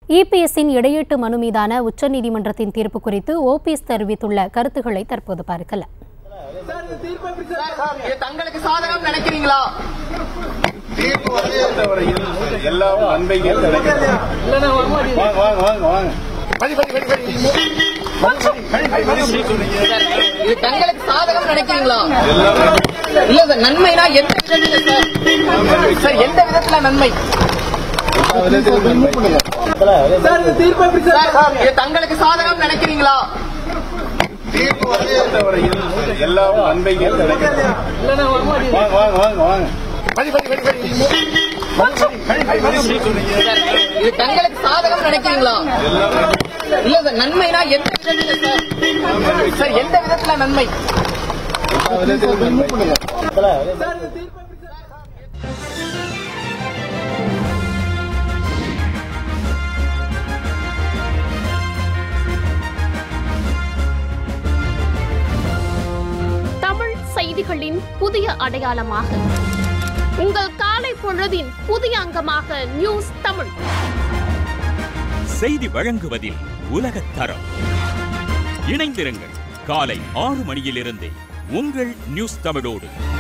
இபிஎஸ்ஸின் இடையீட்டு மனு மீதான உச்சநீதிமன்றத்தின் தீர்ப்பு குறித்து ஓபிஎஸ் தெரிவித்துள்ள கருத்துக்களை தற்போது பார்க்கலாம் இது தங்களுக்கு சாதகம் நினைக்கிறீங்களா தீர்ப்பு பொறுத்தவரையில் எல்லாம் நன்மைகள் கிடைக்கும் வாங்க வாங்க வாங்க வாங்க இது தங்களுக்கு சாதகம் நினைக்கிறீங்களா எல்லாம் இல்ல சார் நன்மைனா எந்த விதத்துல சார் சார் எந்த விதத்துல நன்மை சார் இது தங்களுக்கு சாதகம் நினைக்கிறீங்களா தீர்ப்பு பொறுத்தவரையில் எல்லாம் நன்மைகள் கிடைக்கும் வாங்க வாங்க வாங்க வாங்க சார், இது தங்களுக்கு சாதகம் நினைக்கிறீங்களா எல்லாம் இல்ல சார் நன்மைனா எந்த விதத்துல சார் சார் எந்த விதத்துல நன்மை தமிழ் செய்திகளின் புதிய அடையாளமாக உங்கள் காலை பொழுதின் புதிய அங்கமாக நியூஸ் தமிழ் செய்தி வழங்குவதில் உலகத் தரம் இணைந்திருங்கள் காலை ஆறு மணியிலிருந்தே உங்கள் நியூஸ் தமிழோடு